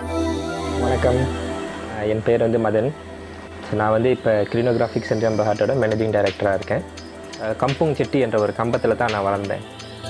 வணக்கம் அஹ் என் பேர் வந்து மதன் ஸோ நான் வந்து இப்போ கிளினோகிராஃபிக் சென்ட்ரம் பஹாட்டோட மேனேஜிங் டைரக்டராக இருக்கேன் அஹ் கம்புங் செட்டி என்ற ஒரு கம்பத்தில் தான் நான் வளர்ந்தேன்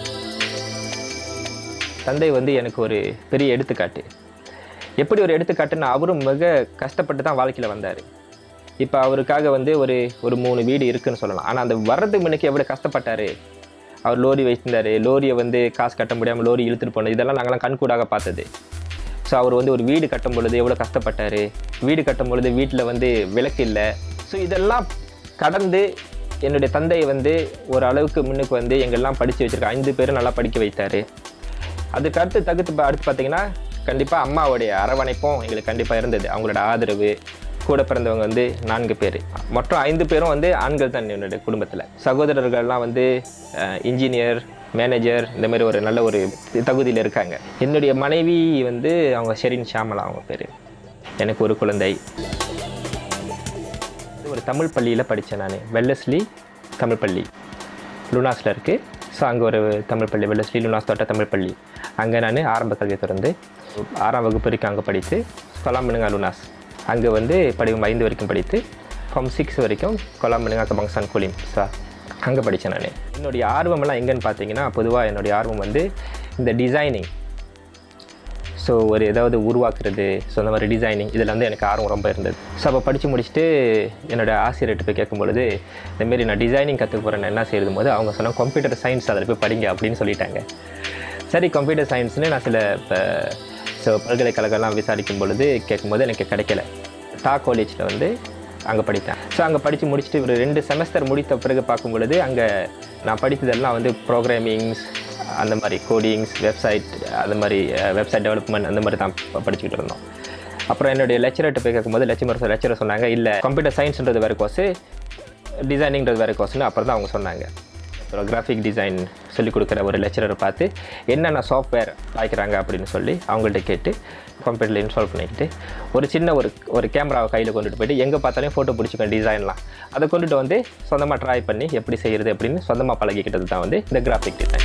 தந்தை வந்து எனக்கு ஒரு பெரிய எடுத்துக்காட்டு எப்படி ஒரு எடுத்துக்காட்டுன்னா அவரும் மிக கஷ்டப்பட்டு தான் வாழ்க்கையில் வந்தார் இப்போ அவருக்காக வந்து ஒரு ஒரு மூணு வீடு இருக்குன்னு சொல்லலாம் ஆனால் அந்த வர்றதுக்கு முன்னுக்கு எவ்வளோ கஷ்டப்பட்டார் அவர் லோரி வச்சிருந்தாரு லோரியை வந்து காசு கட்ட முடியாமல் லோரி இழுத்துட்டு போனது இதெல்லாம் நாங்களாம் கண்கூடாக பார்த்தது ஸோ அவர் வந்து ஒரு வீடு கட்டும் பொழுது எவ்வளோ கஷ்டப்பட்டார் வீடு கட்டும் பொழுது வீட்டில் வந்து விளக்கு இல்லை ஸோ இதெல்லாம் கடந்து என்னுடைய தந்தை வந்து ஒரு அளவுக்கு முன்னுக்கு வந்து எங்கெல்லாம் படித்து வச்சிருக்க ஐந்து பேரும் நல்லா படிக்க வைத்தார் அதுக்கு அடுத்து தகுத்து பா- அடுத்து பார்த்தீங்கன்னா கண்டிப்பாக அம்மாவுடைய அரவணைப்பும் எங்களுக்கு கண்டிப்பாக இருந்தது அவங்களோட ஆதரவு கூட பிறந்தவங்க வந்து நான்கு பேர் மொத்தம் ஐந்து பேரும் வந்து ஆண்கள் தான் என்னுடைய குடும்பத்தில் சகோதரர்கள்லாம் வந்து இன்ஜினியர் மேனேஜர் இந்த மாதிரி ஒரு நல்ல ஒரு தகுதியில் இருக்காங்க என்னுடைய மனைவி வந்து அவங்க ஷெரின் ஷாமலா அவங்க பேர் எனக்கு ஒரு குழந்தை ஒரு தமிழ் பள்ளியில் படித்தேன் நான் வெல்லஸ்லி தமிழ் பள்ளி லுனாஸில் இருக்குது ஸோ அங்கே ஒரு தமிழ் பள்ளி வெல்லஸ்லி லுனாஸ் தோட்ட தமிழ் பள்ளி அங்கே நான் ஆரம்ப கல்வியை திறந்து ஆறாம் வகுப்பு வரைக்கும் அங்கே படித்து கொலாம்பனுங்கா லுனாஸ் அங்கே வந்து படிக்கும் ஐந்து வரைக்கும் படித்து ஃப்ரம் சிக்ஸ் வரைக்கும் கொலாம்பனுங்கா கபங்சான் குலிம் ஸோ அங்கே படித்தேன் நான் என்னுடைய ஆர்வமெல்லாம் எங்கன்னு பார்த்தீங்கன்னா பொதுவாக என்னுடைய ஆர்வம் வந்து இந்த டிசைனிங் ஸோ ஒரு ஏதாவது உருவாக்குறது ஸோ அந்த மாதிரி டிசைனிங் இதில் வந்து எனக்கு ஆர்வம் ரொம்ப இருந்தது ஸோ அப்போ படித்து முடிச்சுட்டு என்னோட ஆசிரியர்கிட்ட போய் கேட்கும்பொழுது இந்தமாரி நான் டிசைனிங் கற்றுக்க போகிறேன் என்ன செய்யுது போது அவங்க சொன்னாங்க கம்ப்யூட்டர் சயின்ஸ் அதில் போய் படிங்க அப்படின்னு சொல்லிட்டாங்க சரி கம்ப்யூட்டர் சயின்ஸ்னு நான் சில இப்போ ஸோ பல்கலைக்கழகம்லாம் விசாரிக்கும் பொழுது கேட்கும்போது எனக்கு கிடைக்கல டா காலேஜில் வந்து அங்கே படித்தேன் ஸோ அங்கே படித்து முடிச்சுட்டு ஒரு ரெண்டு செமஸ்டர் முடித்த பிறகு பார்க்கும் பொழுது அங்கே நான் படித்ததெல்லாம் வந்து ப்ரோக்ராமிங்ஸ் அந்த மாதிரி கோடிங்ஸ் வெப்சைட் அந்த மாதிரி வெப்சைட் டெவலப்மெண்ட் அந்த மாதிரி தான் ப- படிச்சுக்கிட்டு இருந்தோம் அப்புறம் என்னுடைய லெக்சரர்கிட்ட போய் கேட்கும்போது லெக்சர் லெக்சரர் சொன்னாங்க இல்லை கம்ப்யூட்டர் சயின்ஸ்ன்றது வேறு கோர்ஸு டிசைனிங்கிறது வேறு கோர்ஸ்னு அப்புறம் தான் அவங்க சொன்னாங்க அப்புறம் கிராஃபிக் டிசைன் சொல்லிக் கொடுக்குற ஒரு லெக்சரரை பார்த்து என்னென்ன சாஃப்ட்வேர் பாய்க்கிறாங்க அப்படின்னு சொல்லி அவங்கள்ட்ட கேட்டு கம்ப்யூட்டரில் இன்ஸ்டால் பண்ணிக்கிட்டு ஒரு சின்ன ஒரு ஒரு கேமராவை கையில் கொண்டுட்டு போயிட்டு எங்கே பார்த்தாலும் ஃபோட்டோ பிடிச்சிப்பேன் டிசைன்லாம் அதை கொண்டுட்டு வந்து சொந்தமாக ட்ரை பண்ணி எப்படி செய்கிறது அப்படின்னு சொந்தமாக பழகிக்கிட்டது தான் வந்து இந்த கிராஃபிக் டிசைன்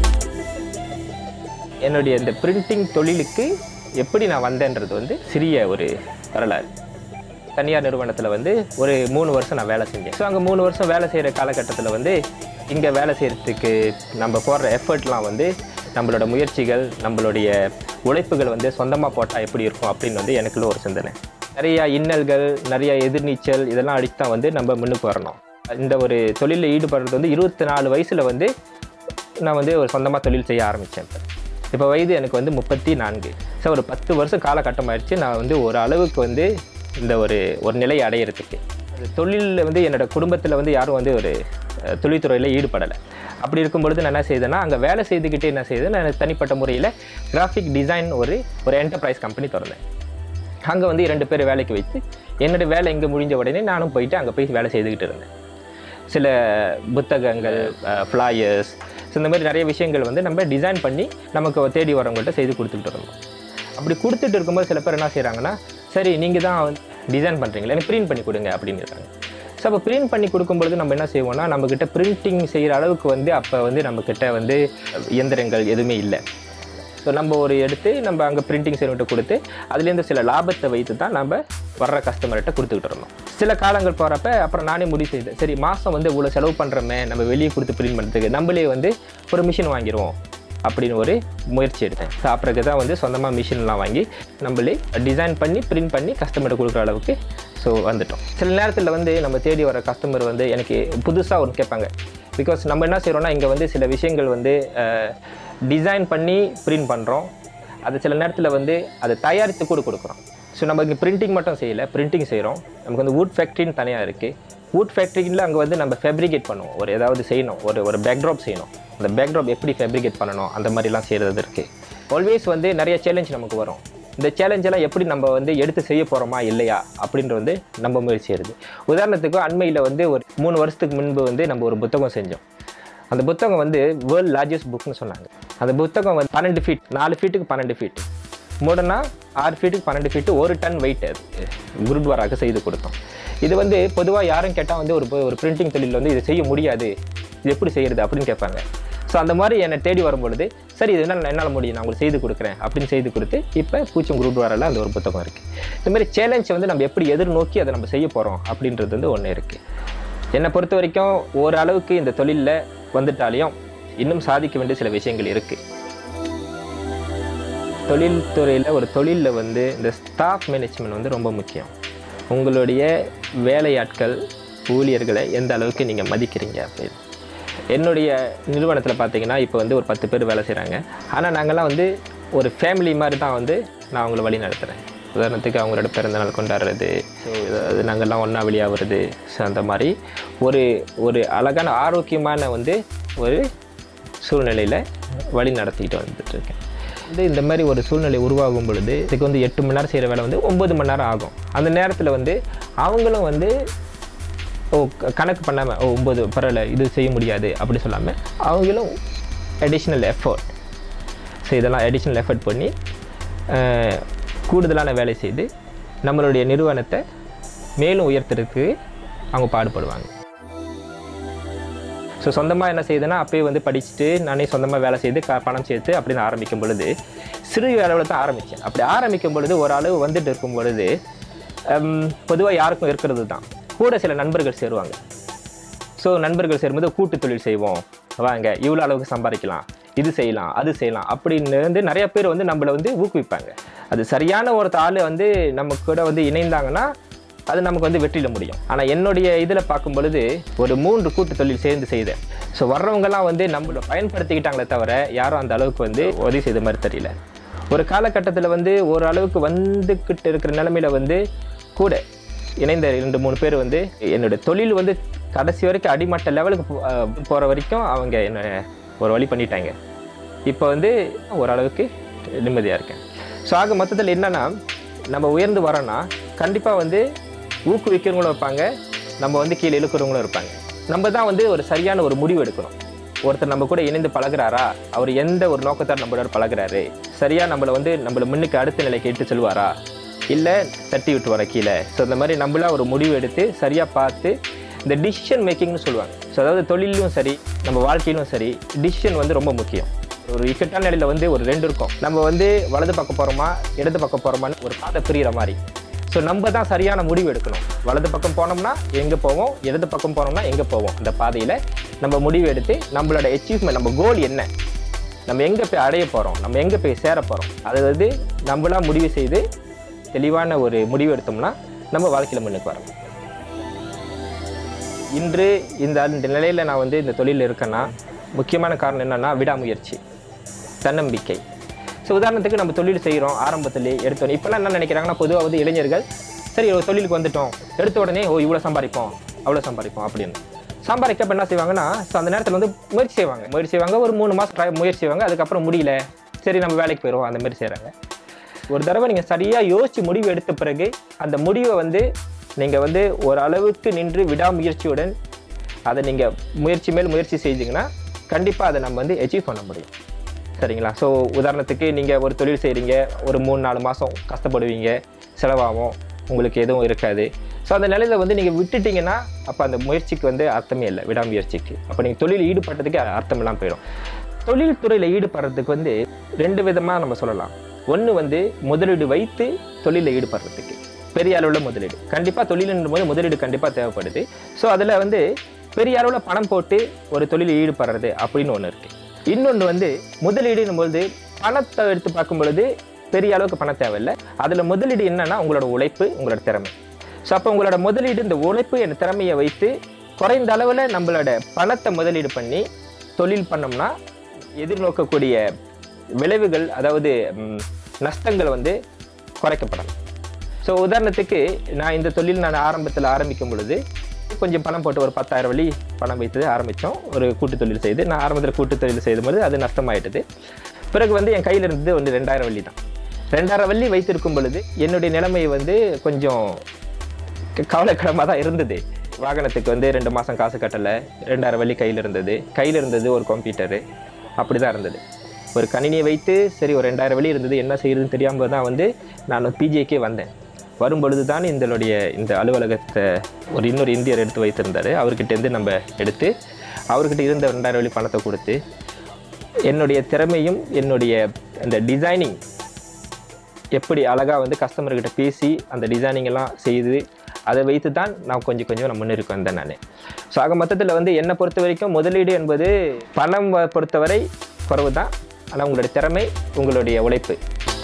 என்னுடைய இந்த பிரிண்டிங் தொழிலுக்கு எப்படி நான் வந்தேன்றது வந்து சிறிய ஒரு வரலாறு தனியார் நிறுவனத்தில் வந்து ஒரு மூணு வருஷம் நான் வேலை செஞ்சேன் ஸோ அங்கே மூணு வருஷம் வேலை செய்கிற காலகட்டத்தில் வந்து இங்கே வேலை செய்கிறதுக்கு நம்ம போடுற எஃபர்ட்லாம் வந்து நம்மளோட முயற்சிகள் நம்மளுடைய உழைப்புகள் வந்து சொந்தமாக போட்டால் எப்படி இருக்கும் அப்படின்னு வந்து எனக்குள்ள ஒரு சிந்தனை நிறைய இன்னல்கள் நிறைய எதிர்நீச்சல் இதெல்லாம் அடித்து தான் வந்து நம்ம முன்னுக்கு வரணும் இந்த ஒரு தொழிலில் ஈடுபடுறது வந்து இருபத்தி நாலு வயசில் வந்து நான் வந்து ஒரு சொந்தமாக தொழில் செய்ய ஆரம்பித்தேன் இப்போ இப்போ வயது எனக்கு வந்து முப்பத்தி நான்கு ஸோ ஒரு பத்து வருஷம் காலகட்டம் ஆயிடுச்சு நான் வந்து ஒரு அளவுக்கு வந்து இந்த ஒரு ஒரு நிலை அடையிறதுக்கு அந்த தொழிலில் வந்து என்னோட குடும்பத்தில் வந்து யாரும் வந்து ஒரு அஹ், தொழில்துறையில் ஈடுபடலை அப்படி இருக்கும் பொழுது நான் என்ன செய்தேன்னா அங்கே வேலை செய்துக்கிட்டே என்ன செய்தேன் நான் எனக்கு தனிப்பட்ட முறையில் கிராஃபிக் டிசைன் ஒரு ஒரு என்டர்பிரைஸ் கம்பெனி திறந்தேன் அங்கே வந்து இரண்டு பேர் வேலைக்கு வைத்து என்னோட வேலை இங்கே முடிஞ்ச உடனே நானும் போயிட்டு அங்கே போய் வேலை செய்துக்கிட்டு இருந்தேன் சில புத்தகங்கள் ஃப்ளாயர்ஸ் ஸோ இந்த மாதிரி நிறைய விஷயங்கள் வந்து நம்ம டிசைன் பண்ணி நமக்கு தேடி வரவங்கள்ட்ட செய்து கொடுத்துக்கிட்டு இருந்தோம் அப்படி கொடுத்துட்டு இருக்கும்போது சில பேர் என்ன செய்கிறாங்கன்னா சரி நீங்கள் தான் டிசைன் பண்ணுறீங்களா எனக்கு பிரிண்ட் பண்ணி கொடுங்க அப்படின்னுறாங்க ஸோ அப்போ பிரிண்ட் பண்ணி கொடுக்கும்பொழுது நம்ம என்ன செய்வோம்னா நம்மக்கிட்ட பிரிண்டிங் செய்கிற அளவுக்கு வந்து அப்போ வந்து நம்மக்கிட்ட வந்து இயந்திரங்கள் எதுவுமே இல்லை ஸோ நம்ம ஒரு எடுத்து நம்ம அங்கே பிரிண்டிங் செய்கிறவங்கிட்ட கொடுத்து அதுலேருந்து சில லாபத்தை வைத்து தான் நம்ம வர்ற கஸ்டமர்கிட்ட கொடுத்துக்கிட்டு இருந்தோம் சில காலங்கள் போகிறப்ப அப்புறம் நானே முடிவு செய்தேன் சரி மாதம் வந்து இவ்வளோ செலவு பண்ணுறோமே நம்ம வெளியே கொடுத்து பிரிண்ட் பண்ணுறதுக்கு நம்மளே வந்து ஒரு மிஷின் வாங்கிடுவோம் அப்படின்னு ஒரு முயற்சி எடுத்தேன் ஸோ அப்புறம் தான் வந்து சொந்தமாக மிஷின்லாம் வாங்கி நம்மளே டிசைன் பண்ணி பிரிண்ட் பண்ணி கஸ்டமர்கிட்ட கொடுக்குற அளவுக்கு ஸோ வந்துட்டோம் சில நேரத்தில் வந்து நம்ம தேடி வர கஸ்டமர் வந்து எனக்கு புதுசாக ஒன்று கேட்பாங்க பிகாஸ் நம்ம என்ன செய்கிறோம்னா இங்கே வந்து சில விஷயங்கள் வந்து டிசைன் பண்ணி பிரிண்ட் பண்ணுறோம் அது சில நேரத்தில் வந்து அதை தயாரித்து கூட கொடுக்குறோம் ஸோ நம்ம இங்கே பிரிண்டிங் மட்டும் செய்யலை பிரிண்டிங் செய்கிறோம் நமக்கு வந்து வுட் ஃபேக்ட்ரின்னு தனியாக இருக்குது வுட் ஃபேக்ட்ரியில் அங்கே வந்து நம்ம ஃபேப்ரிகேட் பண்ணுவோம் ஒரு ஏதாவது செய்யணும் ஒரு ஒரு பேக்ட்ராப் செய்யணும் அந்த பேக்ட்ராப் எப்படி ஃபேப்ரிகேட் பண்ணணும் அந்த மாதிரிலாம் செய்கிறது இருக்குது ஆல்வேஸ் வந்து நிறைய சேலஞ்ச் நமக்கு வரும் இந்த சேலஞ்செல்லாம் எப்படி நம்ம வந்து எடுத்து செய்ய போகிறோமா இல்லையா அப்படின்றது வந்து நம்ம முயற்சி செய்கிறது உதாரணத்துக்கு அண்மையில் வந்து ஒரு மூணு வருஷத்துக்கு முன்பு வந்து நம்ம ஒரு புத்தகம் செஞ்சோம் அந்த புத்தகம் வந்து வேர்ல்ட் லார்ஜஸ்ட் புக்னு சொன்னாங்க அந்த புத்தகம் வந்து பன்னெண்டு ஃபீட் நாலு ஃபீட்டுக்கு பன்னெண்டு ஃபீட் மூடனா ஆறு ஃபீட்டுக்கு பன்னெண்டு ஃபீட்டு ஒரு டன் வெயிட் அது குருத்வாராக்கு செய்து கொடுத்தோம் இது வந்து பொதுவாக யாரும் கேட்டால் வந்து ஒரு ஒரு பிரிண்டிங் தொழிலில் வந்து இதை செய்ய முடியாது இது எப்படி செய்யறது அப்படின்னு கேட்பாங்க ஸோ அந்த மாதிரி என்னை தேடி வரும்பொழுது சரி இது என்ன என்னால் முடியும் நான் உங்களுக்கு செய்து கொடுக்குறேன் அப்படின்னு செய்து கொடுத்து இப்போ பூச்சம் குரூப் வரல அந்த ஒரு புத்தகம் இருக்குது இந்த மாதிரி சேலஞ்சை வந்து நம்ம எப்படி எதிர்நோக்கி அதை நம்ம செய்ய போகிறோம் அப்படின்றது வந்து ஒன்று இருக்குது என்னை பொறுத்த வரைக்கும் ஓரளவுக்கு இந்த தொழிலில் வந்துட்டாலையும் இன்னும் சாதிக்க வேண்டிய சில விஷயங்கள் இருக்குது தொழில்துறையில் ஒரு தொழிலில் வந்து இந்த ஸ்டாஃப் மேனேஜ்மெண்ட் வந்து ரொம்ப முக்கியம் உங்களுடைய வேலையாட்கள் ஊழியர்களை எந்த அளவுக்கு நீங்கள் மதிக்கிறீங்க அப்படின்னு என்னுடைய நிறுவனத்தில் பார்த்தீங்கன்னா இப்போ வந்து ஒரு பத்து பேர் வேலை செய்கிறாங்க ஆனால் நாங்கள்லாம் வந்து ஒரு ஃபேமிலி மாதிரி தான் வந்து நான் அவங்கள வழி நடத்துகிறேன் உதாரணத்துக்கு அவங்களோட பிறந்தநாள் கொண்டாடுறது ஸோ அது நாங்கள்லாம் ஒன்றா வெளியாகிறது ஸோ அந்த மாதிரி ஒரு ஒரு அழகான ஆரோக்கியமான வந்து ஒரு சூழ்நிலையில் வழி நடத்திக்கிட்டு வந்துட்டு இருக்கேன் வந்து இந்த மாதிரி ஒரு சூழ்நிலை உருவாகும் பொழுது இதுக்கு வந்து எட்டு மணி நேரம் செய்கிற வேலை வந்து ஒம்பது மணி நேரம் ஆகும் அந்த நேரத்தில் வந்து அவங்களும் வந்து ஓ க- கணக்கு பண்ணாமல் ஓ ஒம்பது பரவாயில்ல இது செய்ய முடியாது அப்படி சொல்லாமல் அவங்களும் அடிஷ்னல் எஃபர்ட் ஸோ இதெல்லாம் அடிஷ்னல் எஃபர்ட் பண்ணி அஹ், கூடுதலான வேலை செய்து நம்மளுடைய நிறுவனத்தை மேலும் உயர்த்துறதுக்கு அவங்க பாடுபடுவாங்க ஸோ சொந்தமாக என்ன செய்யுதுன்னா அப்பயே வந்து படிச்சுட்டு நானே சொந்தமாக வேலை செய்து க பணம் சேர்த்து அப்படின்னு ஆரம்பிக்கும் பொழுது சிறு அளவில் தான் ஆரம்பித்தேன் அப்படி ஆரம்பிக்கும் பொழுது ஒரு அளவு வந்துட்டு இருக்கும் பொழுது பொதுவாக யாருக்கும் இருக்கிறது தான் கூட சில நண்பர்கள் சேருவாங்க ஸோ நண்பர்கள் சேரும்போது கூட்டு தொழில் செய்வோம் வாங்க இவ்வளோ அளவுக்கு சம்பாதிக்கலாம் இது செய்யலாம் அது செய்யலாம் அப்படின்னு வந்து நிறைய பேர் வந்து நம்மளை வந்து ஊக்குவிப்பாங்க அது சரியான ஒரு ஆள் வந்து நம்ம கூட வந்து இணைந்தாங்கன்னா அது நமக்கு வந்து வெற்றியில முடியும் ஆனால் என்னுடைய இதில் பார்க்கும் பொழுது ஒரு மூன்று கூட்டு தொழில் சேர்ந்து செய்தேன் ஸோ வர்றவங்கலாம் வந்து நம்மளை பயன்படுத்திக்கிட்டாங்களே தவிர யாரும் அந்த அளவுக்கு வந்து உதவி செய்த மாதிரி தெரியல ஒரு காலகட்டத்தில் வந்து ஒரு அளவுக்கு வந்துக்கிட்டு இருக்கிற நிலமையில வந்து கூட இணைந்த ரெண்டு மூணு பேர் வந்து என்னோட தொழில் வந்து கடைசி வரைக்கும் அடிமட்ட லெவலுக்கு போ- அஹ் போற வரைக்கும் அவங்க என்ன ஒரு வழி பண்ணிட்டாங்க இப்போ வந்து ஓரளவுக்கு நிம்மதியாக இருக்கேன் ஸோ ஆக மொத்தத்தில் என்னன்னா நம்ம உயர்ந்து வரோன்னா கண்டிப்பாக வந்து ஊக்குவிக்கிறவங்களும் இருப்பாங்க நம்ம வந்து கீழே இழுக்கிறவங்களும் இருப்பாங்க நம்ம தான் வந்து ஒரு சரியான ஒரு முடிவு எடுக்கணும் ஒருத்தர் நம்ம கூட இணைந்து பழகுறாரா அவர் எந்த ஒரு நோக்கத்தால் நம்மளோட பழகுறாரு சரியா நம்மளை வந்து நம்மளை முன்னுக்கு அடுத்த நிலைக்கு இட்டு செல்வாரா இல்லை தட்டி விட்டு வர கீழே ஸோ இந்த மாதிரி நம்மளா ஒரு முடிவு எடுத்து சரியாக பார்த்து இந்த டிசிஷன் மேக்கிங்னு சொல்லுவாங்க ஸோ அதாவது தொழிலும் சரி நம்ம வாழ்க்கையிலும் சரி டிசிஷன் வந்து ரொம்ப முக்கியம் ஒரு இக்கட்டான நிலையில் வந்து ஒரு ரெண்டு இருக்கும் நம்ம வந்து வலது பக்கம் போகிறோமா இடது பக்கம் போகிறோமான்னு ஒரு பாதை பிரியிற மாதிரி ஸோ நம்ம தான் சரியான முடிவு எடுக்கணும் வலது பக்கம் போனோம்னா எங்கே போவோம் இடது பக்கம் போனோம்னா எங்கே போவோம் இந்த பாதையில் நம்ம முடிவு எடுத்து நம்மளோட அச்சீவ்மெண்ட் நம்ம கோல் என்ன நம்ம எங்கே போய் அடைய போகிறோம் நம்ம எங்கே போய் சேர போகிறோம் அது வந்து நம்மளா முடிவு செய்து தெளிவான ஒரு முடிவு எடுத்தோம்னா நம்ம வாழ்க்கையில் முன்னுக்கு வரலாம் இன்று இந்த இந்த நிலையில் நான் வந்து இந்த தொழிலில் இருக்கேன்னா முக்கியமான காரணம் என்னன்னா விடாமுயற்சி தன்னம்பிக்கை ஸோ உதாரணத்துக்கு நம்ம தொழில் செய்கிறோம் ஆரம்பத்திலே எடுத்தோன்னே இப்போல்லாம் என்ன நினைக்கிறாங்கன்னா பொதுவாக வந்து இளைஞர்கள் சரி ஒரு தொழிலுக்கு வந்துட்டோம் எடுத்த உடனே ஓ இவ்வளோ சம்பாதிப்போம் அவ்வளோ சம்பாதிப்போம் அப்படின்னு சம்பாதிக்க அப்ப என்ன செய்வாங்கன்னா ஸோ அந்த நேரத்தில் வந்து முயற்சி செய்வாங்க முயற்சி செய்வாங்க ஒரு மூணு மாதம் ட்ரை முயற்சி செய்வாங்க அதுக்கப்புறம் முடியல சரி நம்ம வேலைக்கு போயிடுவோம் அந்த மாதிரி செய்கிறாங்க ஒரு தடவை நீங்கள் சரியாக யோசித்து முடிவு எடுத்த பிறகு அந்த முடிவை வந்து நீங்கள் வந்து ஒரு அளவுக்கு நின்று விடாமுயற்சியுடன் அதை நீங்கள் முயற்சி மேல் முயற்சி செஞ்சீங்கன்னா கண்டிப்பாக அதை நம்ம வந்து அச்சீவ் பண்ண முடியும் சரிங்களா ஸோ உதாரணத்துக்கு நீங்கள் ஒரு தொழில் செய்கிறீங்க ஒரு மூணு நாலு மாதம் கஷ்டப்படுவீங்க செலவாகும் உங்களுக்கு எதுவும் இருக்காது ஸோ அந்த நிலையில் வந்து நீங்கள் விட்டுட்டீங்கன்னா அப்போ அந்த முயற்சிக்கு வந்து அர்த்தமே இல்லை விடாமுயற்சிக்கு அப்போ நீங்கள் தொழில் ஈடுபட்டதுக்கு அர்த்தம் இல்லாமல் போயிடும் தொழில் துறையில் ஈடுபடுறதுக்கு வந்து ரெண்டு விதமாக நம்ம சொல்லலாம் ஒன்று வந்து முதலீடு வைத்து தொழிலில் ஈடுபடுறதுக்கு பெரிய அளவில் முதலீடு கண்டிப்பாக தொழிலுன்ற போது முதலீடு கண்டிப்பாக தேவைப்படுது ஸோ அதில் வந்து பெரிய அளவில் பணம் போட்டு ஒரு தொழிலில் ஈடுபடுறது அப்படின்னு ஒன்று இருக்குது இன்னொன்று வந்து முதலீடுன்னும் போது பணத்தை எடுத்து பார்க்கும் பொழுது பெரிய அளவுக்கு பணம் தேவையில்லை அதில் முதலீடு என்னன்னா உங்களோட உழைப்பு உங்களோட திறமை ஸோ அப்போ உங்களோட முதலீடு இந்த உழைப்பு என்ற திறமையை வைத்து குறைந்த அளவில் நம்மளோட பணத்தை முதலீடு பண்ணி தொழில் பண்ணோம்னா எதிர்நோக்கக்கூடிய விளைவுகள் அதாவது ம், நஷ்டங்கள் வந்து குறைக்கப்படலாம் ஸோ உதாரணத்துக்கு நான் இந்த தொழில் நான் ஆரம்பத்தில் ஆரம்பிக்கும் பொழுது கொஞ்சம் பணம் போட்டு ஒரு பத்தாயிரம் வழி பணம் வைத்து ஆரம்பித்தோம் ஒரு கூட்டு தொழில் செய்து நான் ஆரம்பத்தில் கூட்டு தொழில் செய்யும்போது அது நஷ்டமாயிட்டது பிறகு வந்து என் கையில் இருந்தது ஒன்று ரெண்டாயிரம் வள்ளி தான் ரெண்டாயிரம் வள்ளி வைத்திருக்கும் பொழுது என்னுடைய நிலைமை வந்து கொஞ்சம் க- கவலைக்கிடமாக தான் இருந்தது வாகனத்துக்கு வந்து ரெண்டு மாதம் காசு கட்டலை ரெண்டாயிரம் வள்ளி கையில் இருந்தது கையில் இருந்தது ஒரு கம்ப்யூட்டரு அப்படி தான் இருந்தது ஒரு கணினியை வைத்து சரி ஒரு ரெண்டாயிரம் வழி இருந்தது என்ன செய்யுதுன்னு தெரியாமல் தான் வந்து நான் பிஜேக்கே வந்தேன் வரும்பொழுது தான் இதனுடைய இந்த அலுவலகத்தை ஒரு இன்னொரு இந்தியர் எடுத்து வைத்திருந்தார் அவர்கிட்டேருந்து நம்ம எடுத்து அவர்கிட்ட இருந்த ரெண்டாயிரம் வழி பணத்தை கொடுத்து என்னுடைய திறமையும் என்னுடைய அந்த டிசைனிங் எப்படி அழகாக வந்து கஸ்டமர்கிட்ட பேசி அந்த டிசைனிங் எல்லாம் செய்து அதை வைத்து தான் நான் கொஞ்சம் கொஞ்சம் நான் முன்னேறிக்கு வந்தேன் நான் ஸோ ஆக மொத்தத்தில் வந்து என்னை பொறுத்த வரைக்கும் முதலீடு என்பது பணம் வ- பொறுத்தவரை குறைவு தான் ஆனால் உங்களுடைய திறமை உங்களுடைய உழைப்பு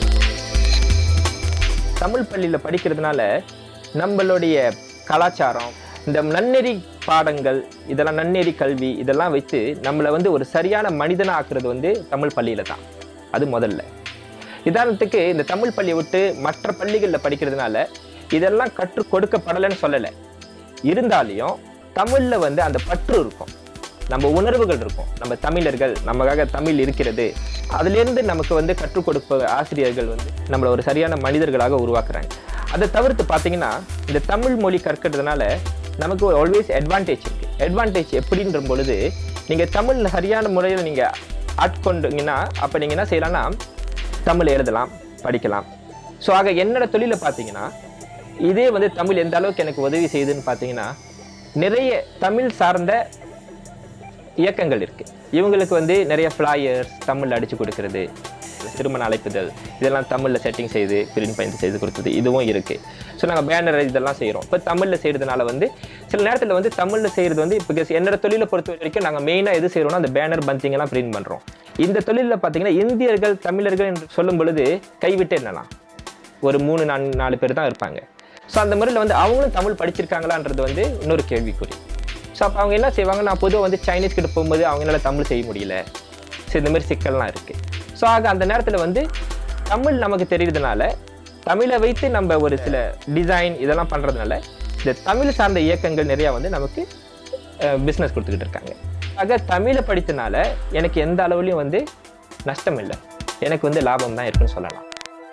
தமிழ் பள்ளியில் படிக்கிறதுனால நம்மளுடைய கலாச்சாரம் இந்த நன்னெறி பாடங்கள் இதெல்லாம் நன்னெறி கல்வி இதெல்லாம் வைத்து நம்மளை வந்து ஒரு சரியான மனிதனா ஆக்குறது வந்து தமிழ் பள்ளியில தான் அது முதல்ல உதாரணத்துக்கு இந்த தமிழ் பள்ளியை விட்டு மற்ற பள்ளிகளில் படிக்கிறதுனால இதெல்லாம் கற்றுக் கொடுக்கப்படலைன்னு சொல்லலை இருந்தாலையும் தமிழ்ல வந்து அந்த பற்று இருக்கும் நம்ம உணர்வுகள் இருக்கும் நம்ம தமிழர்கள் நமக்காக தமிழ் இருக்கிறது அதிலிருந்து நமக்கு வந்து கற்றுக் கொடுப்ப ஆசிரியர்கள் வந்து நம்மளை ஒரு சரியான மனிதர்களாக உருவாக்குறாங்க அதை தவிர்த்து பார்த்தீங்கன்னா இந்த தமிழ் மொழி கற்கிறதுனால நமக்கு ஆல்வேஸ் அட்வான்டேஜ் இருக்கு அட்வான்டேஜ் எப்படின்ற பொழுது நீங்க தமிழ்ல சரியான முறையில் நீங்க ஆட்கொண்டீங்கன்னா அப்ப நீங்க என்ன செய்யலாம்னா தமிழ் எழுதலாம் படிக்கலாம் ஸோ ஆக என்னோட தொழிலை பார்த்தீங்கன்னா இதே வந்து தமிழ் எந்த அளவுக்கு எனக்கு உதவி செய்யுதுன்னு பார்த்தீங்கன்னா நிறைய தமிழ் சார்ந்த இயக்கங்கள் இருக்கு இவங்களுக்கு வந்து நிறைய ஃப்ளையர்ஸ் தமிழ்ல அடிச்சு கொடுக்கறது திருமண அழைப்புதல் இதெல்லாம் தமிழ்ல செட்டிங் செய்து பிரிண்ட் பண்ணி செய்து கொடுத்தது இதுவும் இருக்கு ஸோ நாங்கள் பேனர் இதெல்லாம் செய்கிறோம் இப்போ தமிழ்ல செய்யறதுனால வந்து சில நேரத்தில் வந்து தமிழ்ல செய்யறது வந்து இப்போ என்னோட தொழிலை பொறுத்த வரைக்கும் நாங்கள் மெயினாக எது செய்கிறோம்னா அந்த பேனர் பந்திங் எல்லாம் பிரிண்ட் பண்றோம் இந்த தொழிலில் பார்த்தீங்கன்னா இந்தியர்கள் தமிழர்கள் என்று சொல்லும் பொழுது கைவிட்டு என்னலாம் ஒரு மூணு நான்கு நாலு பேர் தான் இருப்பாங்க ஸோ அந்த முறையில் வந்து அவங்களும் தமிழ் படிச்சிருக்காங்களான்றது வந்து இன்னொரு கேள்விக்குறி ஸோ அப்போ அவங்க என்ன செய்வாங்க நான் பொதுவாக வந்து சைனீஸ் கிட்ட போகும்போது அவங்களால தமிழ் செய்ய முடியல ஸோ இந்த மாதிரி சிக்கல்லாம் இருக்கு ஸோ ஆக அந்த நேரத்தில் வந்து தமிழ் நமக்கு தெரியுறதுனால தமிழை வைத்து நம்ம ஒரு சில டிசைன் இதெல்லாம் பண்ணுறதுனால இந்த தமிழ் சார்ந்த இயக்கங்கள் நிறையா வந்து நமக்கு பிஸ்னஸ் கொடுத்துக்கிட்டு இருக்காங்க ஆக தமிழை படித்தனால எனக்கு எந்த அளவுலையும் வந்து நஷ்டம் இல்லை எனக்கு வந்து லாபம் தான் இருக்குன்னு சொல்லலாம்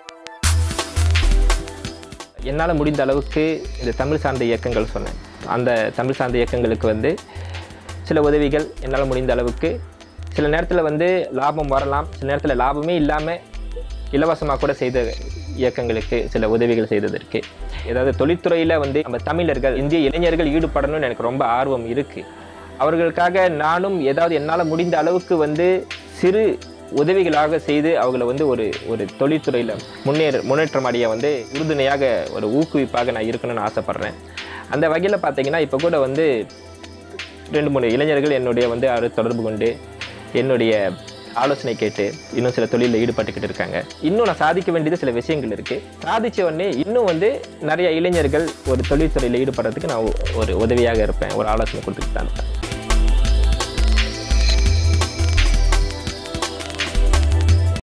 என்னால் முடிந்த அளவுக்கு இந்த தமிழ் சார்ந்த இயக்கங்கள் சொன்னேன் அந்த தமிழ் சார்ந்த இயக்கங்களுக்கு வந்து சில உதவிகள் என்னால் முடிந்த அளவுக்கு சில நேரத்தில் வந்து லாபம் வரலாம் சில நேரத்தில் லாபமே இல்லாமல் இலவசமாக கூட செய்த இயக்கங்களுக்கு சில உதவிகள் செய்ததற்கு ஏதாவது தொழில்துறையில் வந்து நம்ம தமிழர்கள் இந்திய இளைஞர்கள் ஈடுபடணும்னு எனக்கு ரொம்ப ஆர்வம் இருக்குது அவர்களுக்காக நானும் ஏதாவது என்னால் முடிந்த அளவுக்கு வந்து சிறு உதவிகளாக செய்து அவங்கள வந்து ஒரு ஒரு தொழில்துறையில் முன்னேற முன்னேற்றம் அடைய வந்து உறுதுணையாக ஒரு ஊக்குவிப்பாக நான் இருக்கணும்னு ஆசைப்பட்றேன் அந்த வகையில் பார்த்தீங்கன்னா இப்போ கூட வந்து ரெண்டு மூணு இளைஞர்கள் என்னுடைய வந்து அவர் தொடர்பு கொண்டு என்னுடைய ஆலோசனை கேட்டு இன்னும் சில தொழிலில் ஈடுபட்டுக்கிட்டு இருக்காங்க இன்னும் நான் சாதிக்க வேண்டியது சில விஷயங்கள் இருக்குது சாதிச்ச உடனே இன்னும் வந்து நிறைய இளைஞர்கள் ஒரு தொழில்துறையில் ஈடுபடுறதுக்கு நான் ஒரு உதவியாக இருப்பேன் ஒரு ஆலோசனை கொடுத்துட்டு தான் இருப்பேன்